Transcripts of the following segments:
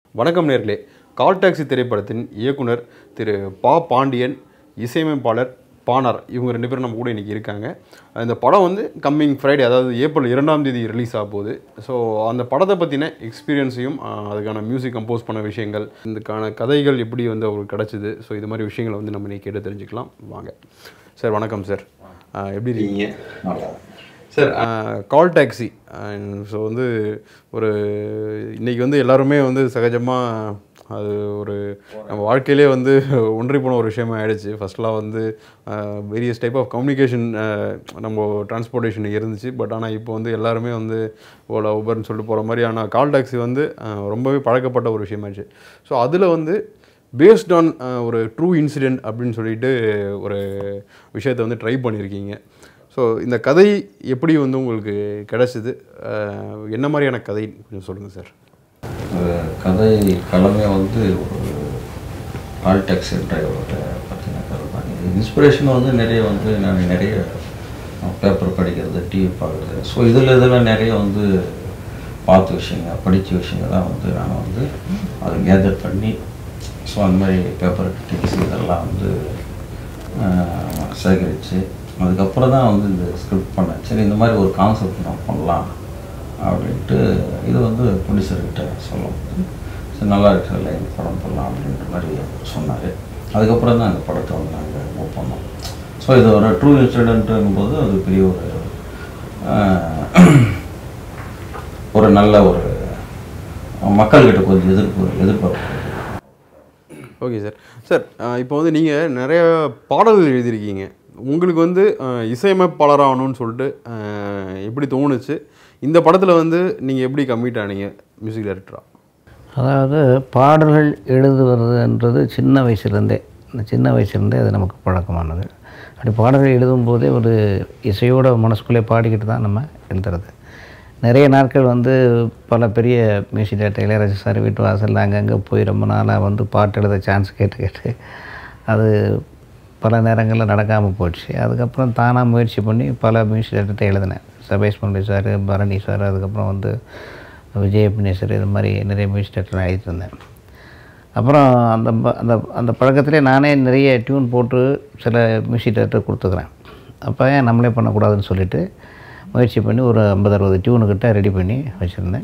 வணக்கம் நேர்களே call taxi திரைப்படத்தின் இயக்குனர் திரு பா பாண்டியன் இசையமைப்பாளர் பானார் இவங்க ரெண்டு பேரும் நம்ம கூட இன்றைக்கி இருக்காங்க இந்த படம் வந்து கம்மிங் ஃப்ரைடே அதாவது ஏப்ரல் இரண்டாம் தேதி ரிலீஸ் ஆக போகுது ஸோ அந்த படத்தை பற்றின எக்ஸ்பீரியன்ஸையும் அதுக்கான மியூசிக் கம்போஸ் பண்ண விஷயங்கள் இதுக்கான கதைகள் எப்படி வந்து அவருக்கு கிடச்சிது ஸோ இது மாதிரி விஷயங்களை வந்து நம்ம இன்னைக்கு கேட்டு தெரிஞ்சுக்கலாம் வாங்க சார் வணக்கம் சார் ஆஹ் எப்படி இருக்கீங்க நல்லா சார் கால் டாக்ஸி ஸோ வந்து ஒரு இன்னைக்கு வந்து எல்லாருமே வந்து சகஜமாக அது ஒரு நம்ம வாழ்க்கையிலே வந்து ஒன்றி போன ஒரு விஷயமா ஆயிடுச்சு ஃபர்ஸ்ட்லாம் வந்து வேரியஸ் டைப் ஆஃப் கம்யூனிகேஷன் நம்ம டிரான்ஸ்போர்ட்டேஷன் இருந்துச்சு பட் ஆனால் இப்போ வந்து எல்லாருமே வந்து ஓலா ஊபர்னு சொல்லிட்டு போகிற மாதிரி ஆனால் கால் டாக்ஸி வந்து அஹ், ரொம்பவே பழக்கப்பட்ட ஒரு விஷயமாச்சு ஸோ அதில் வந்து பேஸ்ட் ஆன் ஒரு ட்ரூ இன்சிடென்ட் அப்படின்னு சொல்லிட்டு ஒரு விஷயத்தை வந்து ட்ரை பண்ணியிருக்கீங்க ஸோ இந்த கதை எப்படி வந்து உங்களுக்கு கிடச்சிது அஹ், என்ன மாதிரியான கதை கொஞ்சம் சொல்லுங்கள் சார் ஒரு கதை களமே வந்து ஒரு ஆல் டாக்ஸி டிரைவரோட பற்றின கதை தான் இது இன்ஸ்பிரேஷன் வந்து நிறைய வந்து நான் நிறைய பேப்பர் படிக்கிறது டிவி பார்க்குறது ஸோ இதில் இதில் நிறைய வந்து பார்த்த விஷயங்கள் படித்த விஷயங்கள் தான் வந்து நான் வந்து அதை கேதர் பண்ணி ஸோ அந்த மாதிரி பேப்பர் கிட்டிங்ஸ் இதெல்லாம் வந்து ஆஹ், சேகரித்து அதுக்கப்புறம் தான் வந்து இந்த ஸ்கிரிப்ட் பண்ணேன் சரி இந்த மாதிரி ஒரு கான்செப்ட் நான் பண்ணலாம் அப்படின்ட்டு இது வந்து ப்ரொடியூசர்கிட்ட சொல்லும் சரி நல்லா இருக்கிற லைன் படம் பண்ணலாம் அப்படின்ற மாதிரி சொன்னார் அதுக்கப்புறம் தான் அந்த படத்தை வந்து நாங்கள் மூவ் பண்ணோம் ஸோ இது ஒரு ட்ரூ இன்சிடென்ட்டுங்கும் போது அது பெரிய ஒரு ஆஹ், ஒரு நல்ல ஒரு மக்கள்கிட்ட கொஞ்சம் எதிர்ப்பு எதிர்பார்ப்பு ஓகே சார் சார் இப்போ வந்து நீங்கள் நிறைய பாடல்கள் எழுதியிருக்கீங்க உங்களுக்கு வந்து அஹ், இசையமைப்பாளர் ஆகணும்னு சொல்லிட்டு அஹ், எப்படி தோணுச்சு இந்த படத்தில் வந்து நீங்கள் எப்படி கம்மிட் ஆனீங்க மியூசிக் டைரக்டராக அதாவது பாடல்கள் எழுதுவதுன்றது சின்ன வயசுலேருந்தே இந்த சின்ன வயசுலேருந்தே அது நமக்கு பழக்கமானது அப்படி பாடல்கள் எழுதும்போதே ஒரு இசையோட மனசுக்குள்ளே பாடிக்கிட்டு தான் நம்ம எழுதுறது நிறைய நாட்கள் வந்து பல பெரிய மியூசிக் டேரக்டர் இளையராஜா சார் வீட்டு வாசலில் அங்கங்கே போய் ரொம்ப நாளாக வந்து பாட்டு எழுத சான்ஸ் கேட்டு கேட்டு அது பல நேரங்களில் நடக்காமல் போச்சு அதுக்கப்புறம் தானாக முயற்சி பண்ணி பல மியூசிக் டேரக்டர்கிட்ட எழுதினேன் சபேஷ் முரளி சார் பரணி சார் அதுக்கப்புறம் வந்து விஜய் பினேஸ்வர் இது மாதிரி நிறைய மியூசிக் டேரக்டர் எழுதிட்டு இருந்தேன் அப்புறம் அந்த ப- அந்த அந்த பழக்கத்திலே நானே நிறைய டியூன் போட்டு சில மியூசிக் டேரக்டர் கொடுத்துக்கிறேன் அப்போ ஏன் நம்மளே பண்ணக்கூடாதுன்னு சொல்லிட்டு முயற்சி பண்ணி ஒரு ஐம்பது அறுபது டியூனுக்கிட்ட ரெடி பண்ணி வச்சுருந்தேன்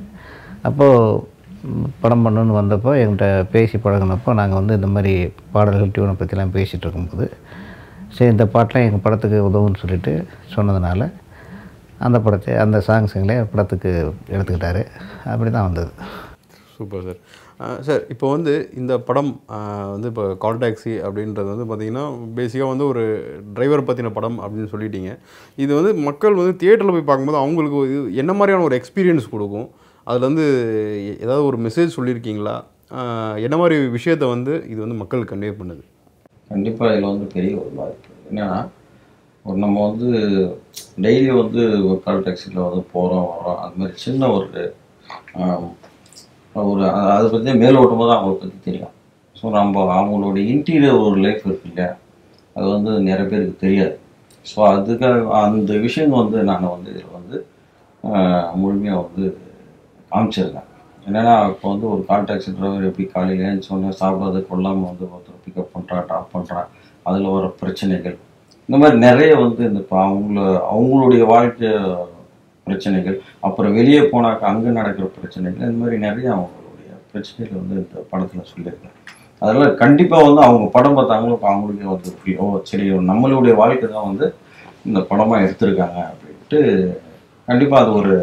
அப்போது படம் பண்ணணுன்னு வந்தப்போ என்கிட்ட பேசி பழகுனப்போ நாங்கள் வந்து இந்த மாதிரி பாடல்கள் டியூனை பற்றிலாம் பேசிகிட்டு இருக்கும்போது சரி இந்த பாட்டெலாம் எங்கள் படத்துக்கு உதவுன்னு சொல்லிட்டு சொன்னதுனால அந்த படத்தை அந்த சாங்ஸுங்களே படத்துக்கு எடுத்துக்கிட்டாரு அப்படி தான் வந்தது சூப்பர் சார் அஹ் சார் இப்போ வந்து இந்த படம் அஹ் வந்து இப்போ கால் டாக்ஸி அப்படின்றது வந்து பார்த்திங்கன்னா பேசிக்காக வந்து ஒரு டிரைவர் பற்றின படம் அப்படின்னு சொல்லிட்டீங்க இது வந்து மக்கள் வந்து தியேட்டரில் போய் பார்க்கும்போது அவங்களுக்கு இது என்ன மாதிரியான ஒரு எக்ஸ்பீரியன்ஸ் கொடுக்கும் அதில் வந்து எ- ஏதாவது ஒரு மெசேஜ் சொல்லியிருக்கீங்களா அஹ் என்ன மாதிரி விஷயத்தை வந்து இது வந்து மக்களுக்கு கன்வே பண்ணுது கண்டிப்பாக இதில் வந்து பெரிய ஒரு பாதிப்பு என்னன்னா ஒரு நம்ம வந்து டெய்லி வந்து ஒரு கால் டாக்ஸியில் வந்து போகிறோம் வரோம் அது மாதிரி சின்ன ஒரு ஆம், ஒரு அ- அதை பற்றி மேலோட்டமாக தான் அவங்களை பற்றி தெரியும் ஸோ நம்ம அவங்களோட இன்டீரியர் ஒரு லைஃப் இருக்கு இல்லையா அது வந்து நிறைய பேருக்கு தெரியாது ஸோ அதுக்காக அந்த விஷயம் வந்து நான் வந்து இதில் வந்து முழுமையாக வந்து காமிச்சிருக்கேன் என்னன்னா இப்போ வந்து ஒரு கால் டாக்ஸி டிரைவர் எப்படி காலையில் ஏன்னு சாப்பிடாத கொள்ளாமல் வந்து ஒருத்தர் பிக்கப் பண்ணுறான் ட்ராப் பண்ணுறான் அதில் வர பிரச்சனைகள் இந்த மாதிரி நிறைய வந்து இந்த இப்போ அவங்கள அவங்களுடைய வாழ்க்கை பிரச்சனைகள் அப்புறம் வெளியே போனாக்கா அங்கே நடக்கிற பிரச்சனைகள் இந்த மாதிரி நிறைய அவங்களுடைய பிரச்சனைகள் வந்து இந்த படத்தில் சொல்லியிருக்கேன் அதெல்லாம் கண்டிப்பாக வந்து அவங்க படம் பார்த்தாங்களும் இப்போ அவங்களுக்கே வந்து feel, ஓ சரி நம்மளுடைய வாழ்க்கை தான் வந்து இந்த படமாக எடுத்திருக்காங்க அப்படின்ட்டு கண்டிப்பாக அது ஒரு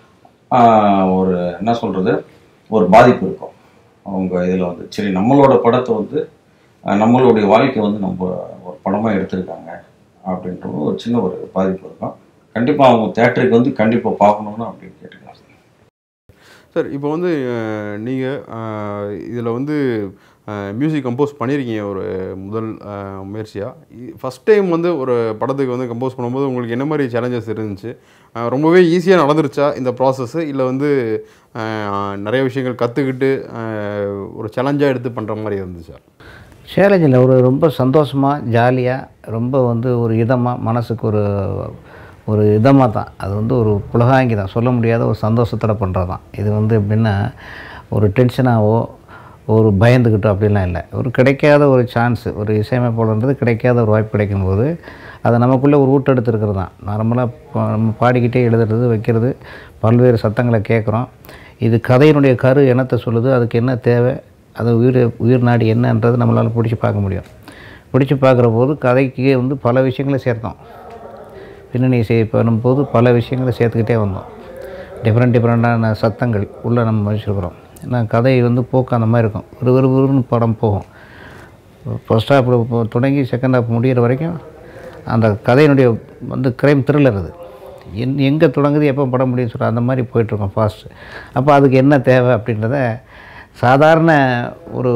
ஆஹ், ஒரு என்ன சொல்கிறது ஒரு பாதிப்பு இருக்கும் அவங்க இதில் வந்து சரி நம்மளோட படத்தை வந்து ஆஹ், நம்மளுடைய வாழ்க்கை வந்து நம்ம ஒரு படமாக எடுத்திருக்காங்க அப்படின்ற ஒரு சின்ன ஒரு பாதிப்பு இருக்கும் கண்டிப்பாக அவங்க தேட்டருக்கு வந்து கண்டிப்பாக பார்க்கணுன்னு அப்படின்னு கேட்டுக்கலாம் சார் இப்போ வந்து நீங்கள் இதில் வந்து மியூசிக் கம்போஸ் பண்ணியிருக்கீங்க ஒரு முதல் முயற்சியாக ஃபஸ்ட் டைம் வந்து ஒரு படத்துக்கு வந்து கம்போஸ் பண்ணும்போது உங்களுக்கு என்ன மாதிரி சேலஞ்சஸ் இருந்துச்சு அஹ், ரொம்பவே ஈஸியாக நடந்துருச்சா இந்த ப்ராசஸ்ஸு இல்லை வந்து அஹ், நிறைய விஷயங்கள் கற்றுக்கிட்டு ஒரு சேலஞ்சாக எடுத்து பண்ணுற மாதிரி இருந்துச்சா சேலஞ்சில் ஒரு ரொம்ப சந்தோஷமாக ஜாலியாக ரொம்ப வந்து ஒரு இதமாக மனசுக்கு ஒரு ஒரு இதமாக தான் அது வந்து ஒரு புலகாங்கி தான் சொல்ல முடியாத ஒரு சந்தோஷத்தோட பண்ணுறது தான் இது வந்து எப்படின்னா ஒரு டென்ஷனாகவோ ஒரு பயந்துக்கிட்டோ அப்படிலாம் இல்லை ஒரு கிடைக்காத ஒரு சான்ஸ் ஒரு இசையமைப்பாளர்ன்றது கிடைக்காத ஒரு வாய்ப்பு கிடைக்கும்போது அதை நமக்குள்ளே ஒரு ஊட்டெடுத்து இருக்கிறது தான் நார்மலாக நம்ம பாடிக்கிட்டே எழுதுறது வைக்கிறது பல்வேறு சத்தங்களை கேட்குறோம் இது கதையினுடைய கரு என்னத்தை சொல்லுது அதுக்கு என்ன தேவை அது உயிர் உயிர் நாடி என்னன்றது நம்மளால் பிடிச்சி பார்க்க முடியும் பிடிச்சி பார்க்குற போது கதைக்கு வந்து பல விஷயங்களை சேர்த்தோம் பின்னணி இசை பண்ணும்போது பல விஷயங்களை சேர்த்துக்கிட்டே வந்தோம் டிஃப்ரெண்ட் டிஃப்ரெண்ட்டான சத்தங்கள் உள்ளே நம்ம வச்சுருக்குறோம் ஏன்னா கதை வந்து போக்கு அந்த மாதிரி இருக்கும் ஒரு ஒரு ஒருன்னு படம் போகும் ஃபஸ்ட் ஹாஃப் தொடங்கி செகண்ட் ஹாஃப் முடிகிற வரைக்கும் அந்த கதையினுடைய வந்து கிரைம் த்ரில்லர் அது என் எங்கே தொடங்குது எப்போ படம் முடியும்னு சொல்கிற அந்த மாதிரி போயிட்டுருக்கோம் ஃபாஸ்ட் அப்போ அதுக்கு என்ன தேவை அப்படின்றத சாதாரண ஒரு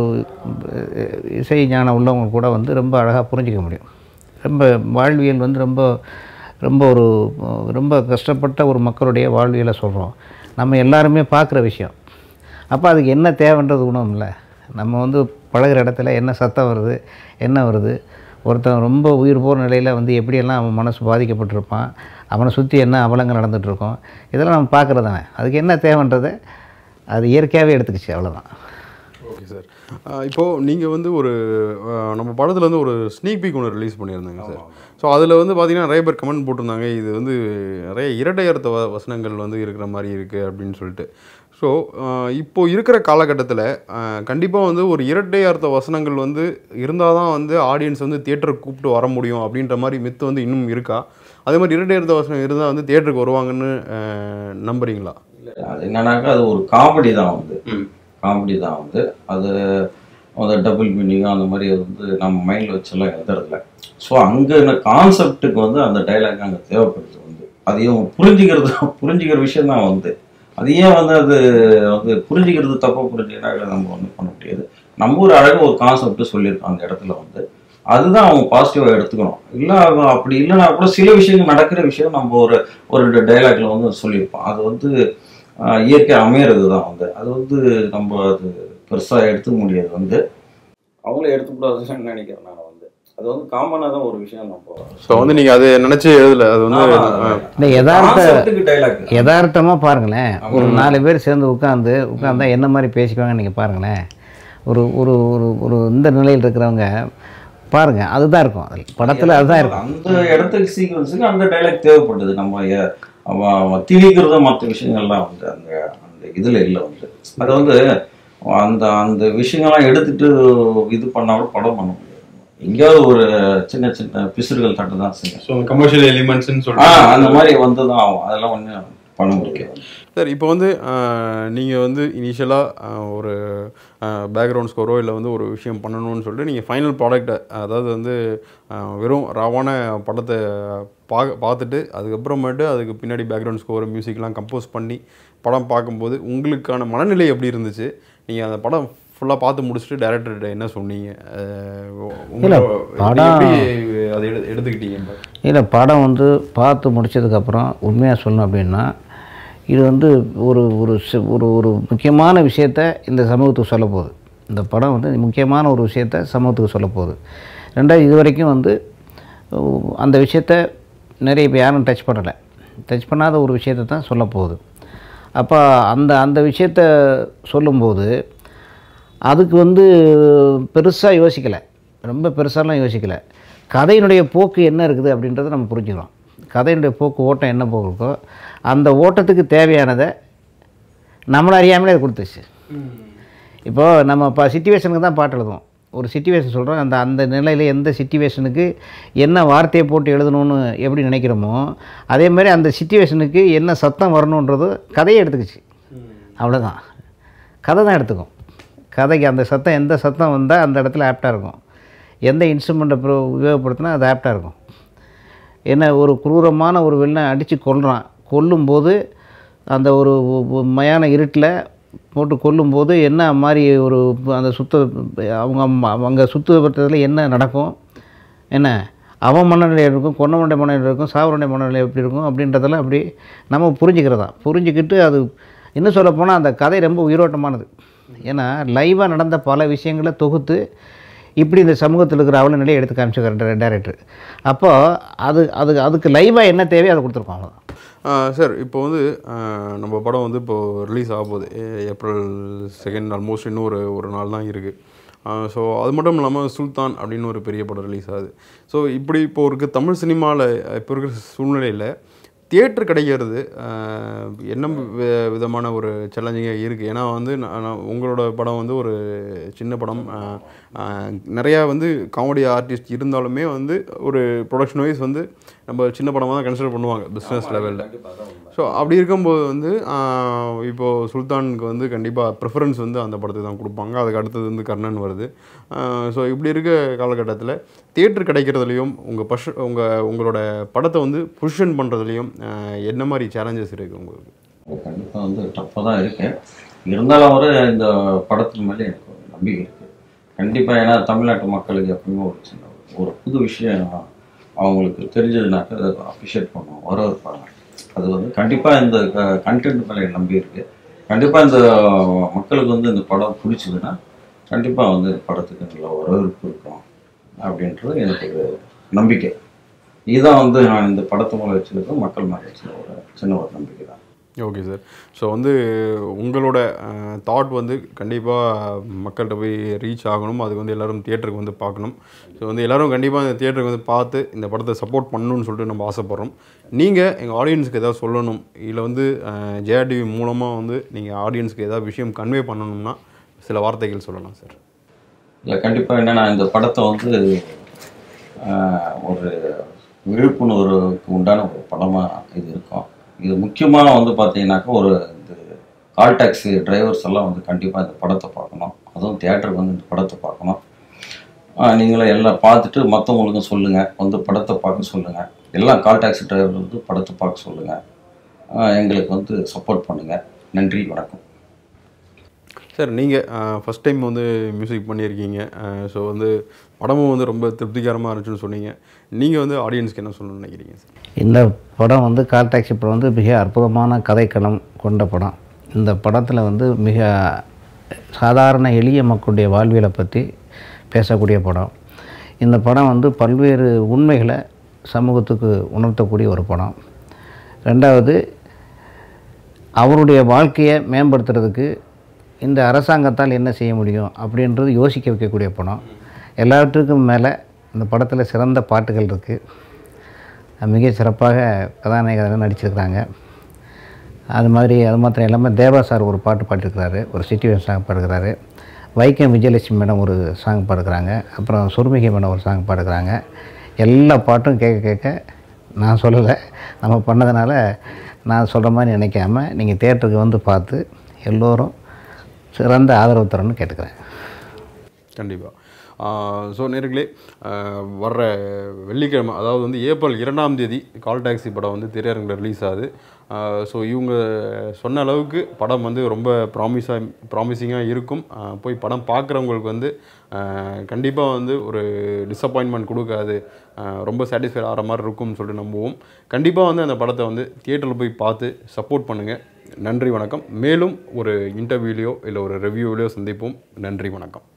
அஹ், இசை ஞானம் உள்ளவங்க கூட வந்து ரொம்ப அழகாக புரிஞ்சிக்க முடியும் ரொம்ப வாழ்வியல் வந்து ரொம்ப ரொம்ப ஒரு அஹ், ரொம்ப கஷ்டப்பட்ட ஒரு மக்களுடைய வாழ்வியலை சொல்கிறோம் நம்ம எல்லாருமே பார்க்குற விஷயம் அப்போ அதுக்கு என்ன தேவைன்றது குணம் இல்லை நம்ம வந்து பழகுற இடத்துல என்ன சத்தம் வருது என்ன வருது ஒருத்தன் ரொம்ப உயிர் போகிற நிலையில் வந்து எப்படியெல்லாம் அவன் மனசு பாதிக்கப்பட்டிருப்பான் அவனை சுற்றி என்ன அவலங்கள் நடந்துகிட்ருக்கோம் இதெல்லாம் நம்ம பார்க்குறது தானே அதுக்கு என்ன தேவைன்றதை அது இயற்கையாகவே எடுத்துக்கிச்சு அவ்வளோதான் ஓகே சார் இப்போது நீங்கள் வந்து ஒரு அஹ், நம்ம படத்தில் வந்து ஒரு ஸ்னீக் பீக் ஒன்று ரிலீஸ் பண்ணியிருந்தாங்க சார் ஸோ அதில் வந்து பார்த்தீங்கன்னா நிறைய பேர் கமெண்ட் போட்டிருந்தாங்க இது வந்து நிறைய இரட்டை அர்த்த வ வசனங்கள் வந்து இருக்கிற மாதிரி இருக்குது அப்படின்னு சொல்லிட்டு ஸோ இப்போ இருக்கிற காலகட்டத்தில் கண்டிப்பாக வந்து ஒரு இரட்டை அர்த்த வசனங்கள் வந்து இருந்தால் தான் வந்து ஆடியன்ஸ் வந்து தியேட்டருக்கு கூப்பிட்டு வர முடியும் அப்படின்ற மாதிரி மித்து வந்து இன்னும் இருக்கா அதே மாதிரி இரட்டை அர்த்த வசனம் இருந்தால் வந்து தியேட்டருக்கு வருவாங்கன்னு அஹ், நம்புறீங்களா அது என்னன்னாக்கா அது ஒரு காமெடி தான் வந்து காமெடி தான் வந்து அது அந்த டபுள் மீனிங் அந்த மாதிரி அது வந்து நம்ம மைண்டில் வச்செல்லாம் எழுதுறதில்ல ஸோ அங்கே கான்செப்ட்டுக்கு வந்து அந்த டைலாக் அங்கே தேவைப்படுது வந்து அதையும் புரிஞ்சுக்கிறது புரிஞ்சுக்கிற விஷயம் தான் வந்து அது ஏன் வந்து அது வந்து புரிஞ்சுக்கிறது தப்பாக புரிஞ்சுக்கிறாங்க நம்ம ஒன்றும் பண்ண முடியாது நம்ம ஒரு அழகாக ஒரு கான்செப்ட் சொல்லியிருக்கோம் அந்த இடத்துல வந்து அதுதான் அவங்க பாசிட்டிவாக எடுத்துக்கணும் இல்லை அப்படி இல்லைன்னா கூட சில விஷயங்கள் நடக்கிற விஷயம் நம்ம ஒரு ஒரு டைலாக்ல வந்து சொல்லியிருப்போம் அது வந்து ஆஹ், இயற்கை அமையிறது தான் வந்து அது வந்து நம்ம அது பெருசாக எடுத்துக்க முடியாது வந்து அவங்களே எடுத்துக்கூடாதுன்னு நினைக்கிறேன் நான் வந்து அது வந்து காமனாக தான் ஒரு விஷயம் நம்ம ஸோ வந்து நீங்கள் அதை நினச்சி எழுதலை அது வந்து அஹ், இந்த யதார்த்த கான்செப்ட்டுக்கு டைலாக் யதார்த்தமாக பாருங்களேன் ஒரு நாலு பேர் சேர்ந்து உட்காந்து உட்காந்தா என்ன மாதிரி பேசிக்குவாங்க நீங்கள் பாருங்களேன் ஒரு ஒரு ஒரு ஒரு இந்த நிலையில் இருக்கிறவங்க பாருங்கள் அதுதான் இருக்கும் அதில் படத்தில் அதுதான் இருக்கும் அந்த இடத்துக்கு சீக்வன்ஸுக்கு அந்த டைலாக் தேவைப்படுது நம்ம எ- அவ- அவ திணிக்கிறத மற்ற விஷயங்கள்லாம் வந்து அந்த அந்த இதுல இல்லை வந்து அது வந்து அந்த அந்த விஷயங்கள்லாம் எடுத்துட்டு இது பண்ணாலும் படம் பண்ண முடியாது எங்கேயாவது ஒரு சின்ன சின்ன பிசுறுகள் தட்டு தான் செய்யும் ஸோ கமர்ஷியல் எலிமெண்ட்ஸ்னு ஆ அந்த மாதிரி வந்து தான் ஆகும் அதெல்லாம் ஒன்றும் பண்ண முடியாது சார் இப்போ வந்து நீங்கள் வந்து இனிஷியலாக ஒரு பேக்ரவுண்ட் ஸ்கோரோ இல்லை வந்து ஒரு விஷயம் பண்ணணும்னு சொல்லிட்டு நீங்கள் ஃபைனல் ப்ராடக்ட்டை அதாவது வந்து அஹ், வெறும் ராவான படத்தை பா பார்த்துட்டு அதுக்கப்புறமேட்டு அதுக்கு பின்னாடி பேக்ரவுண்ட் ஸ்கோர் மியூசிக்லாம் கம்போஸ் பண்ணி படம் பார்க்கும்போது உங்களுக்கான மனநிலை எப்படி இருந்துச்சு நீங்கள் அந்த படம் ஃபுல்லாக பார்த்து முடிச்சுட்டு டேரக்டர்கிட்ட என்ன சொன்னீங்க அஹ், உங்க- இல்ல, நீங்க படம் எப்படி அதை எடு எடுத்துக்கிட்டீங்க இல்லை படம் வந்து பார்த்து முடிச்சதுக்கப்புறம் உண்மையாக சொல்லணும் அப்படின்னா இது வந்து ஒரு ஒரு சி- ஒரு ஒரு முக்கியமான விஷயத்த இந்த சமூகத்துக்கு சொல்ல போகுது இந்த படம் வந்து முக்கியமான ஒரு விஷயத்த சமூகத்துக்கு சொல்ல போகுது ரெண்டாவது இது வரைக்கும் வந்து உ- அந்த விஷயத்த நிறைய இப்போ யாரும் டச் பண்ணலை டச் பண்ணாத ஒரு விஷயத்தை தான் சொல்ல போகுது அப்போ அந்த அந்த விஷயத்த சொல்லும்போது அதுக்கு வந்து பெருசாக யோசிக்கலை ரொம்ப பெருசாலாம் யோசிக்கலை கதையினுடைய போக்கு என்ன இருக்குது அப்படின்றத நம்ம புரிஞ்சுக்கிறோம் கதையினுடைய போக்கு ஓட்டம் என்ன போக்கு இருக்கோ அந்த ஓட்டத்துக்கு தேவையானதை நம்மளை அறியாமலே அது கொடுத்துச்சு இப்போது நம்ம இப்போ சுச்சுவேஷனுக்கு தான் பாட்டு எழுதுவோம் ஒரு சுச்சுவேஷன் சொல்கிறோம் அந்த அந்த நிலையில் எந்த சுச்சுவேஷனுக்கு என்ன வார்த்தையை போட்டு எழுதணும்னு எப்படி நினைக்கிறோமோ அதே மாதிரி அந்த சுச்சுவேஷனுக்கு என்ன சத்தம் வரணுன்றது கதையை எடுத்துக்கிச்சு அவ்வளோதான் கதை தான் எடுத்துக்கும் கதைக்கு அந்த சத்தம் எந்த சத்தம் வந்தால் அந்த இடத்துல ஆப்டாக இருக்கும் எந்த இன்ஸ்ட்ருமெண்ட்டை ப்ரோ உபயோகப்படுத்தினா அது ஆப்டாக இருக்கும் என்ன ஒரு குரூரமான ஒரு வில்லன் அடித்து கொல்றான் கொல்லும்போது அந்த ஒரு ஒ- ஒ- மயான இருட்டில் போட்டு கொல்லும்போது என்ன மாதிரி ஒரு அந்த சுத்த அவங்க அவங்க சுத்தத்தில் என்ன நடக்கும் என்ன அவன் மனநிலை இருக்கும் கொன்னவனுடைய மனநிலை இருக்கும் சாவருடைய மனநிலை எப்படி இருக்கும் அப்படின்றதெல்லாம் அப்படி நம்ம புரிஞ்சுக்கிறதா புரிஞ்சுக்கிட்டு அது இன்னும் சொல்லப் போனால் அந்த கதை ரொம்ப உயிரோட்டமானது ஏன்னா லைவாக நடந்த பல விஷயங்களை தொகுத்து இப்படி இந்த சமூகத்தில் இருக்கிற அவல நிலையை எடுத்து காமிச்சுக்கிறேன் டேரக்டர் அப்போது அது அது அதுக்கு லைவாக என்ன தேவையோ அதை கொடுத்துருக்கோம் அவ்வளோதான் சார் இப்போ வந்து ஆஹ் நம்ம படம் வந்து இப்போ ரிலீஸ் ஆக போகுது ஏ- ஏப்ரல் செகண்ட் ஆல்மோஸ்ட் இன்னும் ஒரு ஒரு நாள் தான் இருக்குது ஸோ அது மட்டும் இல்லாமல் சுல்தான் அப்படின்னு ஒரு பெரிய படம் ரிலீஸ் ஆகுது ஸோ இப்படி இப்போ இருக்க தமிழ் சினிமாவில் இப்போ இருக்கிற சூழ்நிலையில் தியேட்டர் கிடைக்கிறது ஆஹ், என்ன வி- விதமான ஒரு சேலஞ்சிங்காக இருக்குது ஏன்னா வந்து நான் நான் உங்களோட படம் வந்து ஒரு சின்ன படம் ஆஹ், ஆஹ், நிறையா வந்து காமெடி ஆர்டிஸ்ட் இருந்தாலுமே வந்து ஒரு ப்ரொடக்ஷன் வைஸ் வந்து நம்ம சின்ன படமாக தான் கன்சிடர் பண்ணுவாங்க பிஸ்னஸ் லெவலில் ஸோ அப்படி இருக்கும்போது வந்து ஆஹ், இப்போ சுல்தானுக்கு வந்து கண்டிப்பாக ப்ரிஃபரன்ஸ் வந்து அந்த படத்துக்கு தான் கொடுப்பாங்க அதுக்கு அடுத்தது வந்து கர்ணன் வருது ஸோ இப்படி இருக்க காலகட்டத்தில் தியேட்டர் கிடைக்கிறதுலையும் உங்கள் பஷ் உங்கள் உங்களோட படத்தை வந்து பொசிஷன் பண்ணுறதுலையும் என்ன மாதிரி சேலஞ்சஸ் இருக்குது உங்களுக்கு கண்டிப்பாக வந்து டஃப்பாக தான் இருக்கு இருந்தாலும் ஒரு இந்த படத்தின் மேலே எனக்கு ஒரு நம்பிக்கை இருக்கு கண்டிப்பாக ஏன்னா தமிழ்நாட்டு மக்களுக்கு எப்பவுமே ஒரு சின்ன ஒரு புது விஷயம் அவங்களுக்கு தெரிஞ்சதுனாக்க அதை அப்ரிஷியேட் பண்ணுவோம் வரவேற்பாங்க அது வந்து கண்டிப்பாக இந்த கண்டென்ட் மேலே எனக்கு நம்பி இருக்கு கண்டிப்பாக இந்த மக்களுக்கு வந்து இந்த படம் பிடிச்சதுன்னா கண்டிப்பாக வந்து இந்த படத்துக்கு நல்ல வரவேற்பு இருக்கும் அப்படின்றது எனக்கு ஒரு நம்பிக்கை இதுதான் வந்து நான் இந்த படத்து மூலம் வச்சுருக்க மக்கள் மேலே வச்சுருக்க ஒரு சின்ன ஒரு நம்பிக்கை தான் ஓகே சார் ஸோ வந்து உங்களோட தாட் வந்து கண்டிப்பாக மக்கள்கிட்ட போய் ரீச் ஆகணும் அதுக்கு வந்து எல்லோரும் தியேட்டருக்கு வந்து பார்க்கணும் ஸோ வந்து எல்லோரும் கண்டிப்பாக இந்த தியேட்டருக்கு வந்து பார்த்து இந்த படத்தை சப்போர்ட் பண்ணணும்னு சொல்லிட்டு நம்ம ஆசைப்பட்றோம் நீங்கள் எங்கள் ஆடியன்ஸுக்கு ஏதாவது சொல்லணும் இல்லை வந்து ஜேஆர்டிவி மூலமாக வந்து நீங்கள் ஆடியன்ஸுக்கு ஏதாவது விஷயம் கன்வே பண்ணணும்னா சில வார்த்தைகள் சொல்லலாம் சார் இல்லை கண்டிப்பாக என்னன்னா இந்த படத்தை வந்து ஆஹ், ஒரு விழிப்புணர்வுக்கு உண்டான ஒரு படமாக இது இருக்கும் இது முக்கியமாக வந்து பார்த்தீங்கன்னாக்கா ஒரு இந்த கால் டாக்ஸி டிரைவர்ஸ் எல்லாம் வந்து கண்டிப்பாக இந்த படத்தை பார்க்கணும் அதுவும் தியேட்டருக்கு வந்து இந்த படத்தை பார்க்கணும் ஆஹ், நீங்களும் எல்லாம் பார்த்துட்டு மற்றவங்களுக்கும் சொல்லுங்கள் வந்து படத்தை பார்க்க சொல்லுங்கள் எல்லாம் கால் டாக்ஸி டிரைவர் வந்து படத்தை பார்க்க சொல்லுங்கள் எங்களுக்கு வந்து சப்போர்ட் பண்ணுங்கள் நன்றி வணக்கம் சார் நீங்கள் ஃபஸ்ட் டைம் வந்து மியூசிக் பண்ணியிருக்கீங்க ஸோ வந்து படமும் வந்து ரொம்ப திருப்திகரமாக இருந்துச்சுன்னு சொன்னீங்க நீங்கள் வந்து ஆடியன்ஸ்க்கு என்ன சொல்லணும்னு நினைக்கிறீங்க சார் இந்த படம் வந்து கால் டாக்ஸி படம் வந்து மிக அற்புதமான கதைக்களம் கொண்ட படம் இந்த படத்தில் வந்து மிக சாதாரண எளிய மக்களுடைய வாழ்வியலை பற்றி பேசக்கூடிய படம் இந்த படம் வந்து பல்வேறு உண்மைகளை சமூகத்துக்கு உணர்த்தக்கூடிய ஒரு படம் ரெண்டாவது அவருடைய வாழ்க்கையை மேம்படுத்துறதுக்கு இந்த அரசாங்கத்தால் என்ன செய்ய முடியும் அப்படின்றது யோசிக்க வைக்கக்கூடிய படம் எல்லாவற்றுக்கும் மேலே இந்த படத்தில் சிறந்த பாட்டுகள் இருக்குது மிக சிறப்பாக கதாநாயகர்கள் நடிச்சிருக்கிறாங்க அது மாதிரி அது மாத்திரம் இல்லாமல் தேவா சார் ஒரு பாட்டு பாடிருக்கிறாரு ஒரு சிச்சுவேஷன் சாங் பாடுகிறாரு வைக்கம் விஜயலட்சுமி மேடம் ஒரு சாங் பாடுக்கிறாங்க அப்புறம் சுருமிகை மேடம் ஒரு சாங் பாடுக்கிறாங்க எல்லா பாட்டும் கேட்க கேட்க நான் சொல்லலை நம்ம பண்ணதுனால நான் சொல்கிற மாதிரி நினைக்காம நீங்கள் தேட்டருக்கு வந்து பார்த்து எல்லோரும் சிறந்த ஆதரவு தரணும்னு கேட்டுக்கிறேன் கண்டிப்பாக ஸோ நேர்களே வர்ற வெள்ளிக்கிழமை அதாவது வந்து ஏப்ரல் இரண்டாம் தேதி கால் டாக்ஸி படம் வந்து திரையரங்கில் ரிலீஸ் ஆகுது ஸோ இவங்க சொன்ன அளவுக்கு படம் வந்து ரொம்ப ப்ராமிஸாக ப்ராமிசிங்காக இருக்கும் ஆஹ் போய் படம் பார்க்குறவங்களுக்கு வந்து கண்டிப்பாக வந்து ஒரு டிசப்பாயின்மெண்ட் கொடுக்காது ஆஹ் ரொம்ப சாட்டிஸ்ஃபைட் ஆகிற மாதிரி இருக்கும்னு சொல்லிட்டு நம்புவோம் கண்டிப்பாக வந்து அந்த படத்தை வந்து தியேட்டரில் போய் பார்த்து சப்போர்ட் பண்ணுங்கள் நன்றி வணக்கம் மேலும் ஒரு இன்டர்வியூலையோ இல்லை ஒரு ரிவ்யூவிலையோ சந்திப்போம் நன்றி வணக்கம்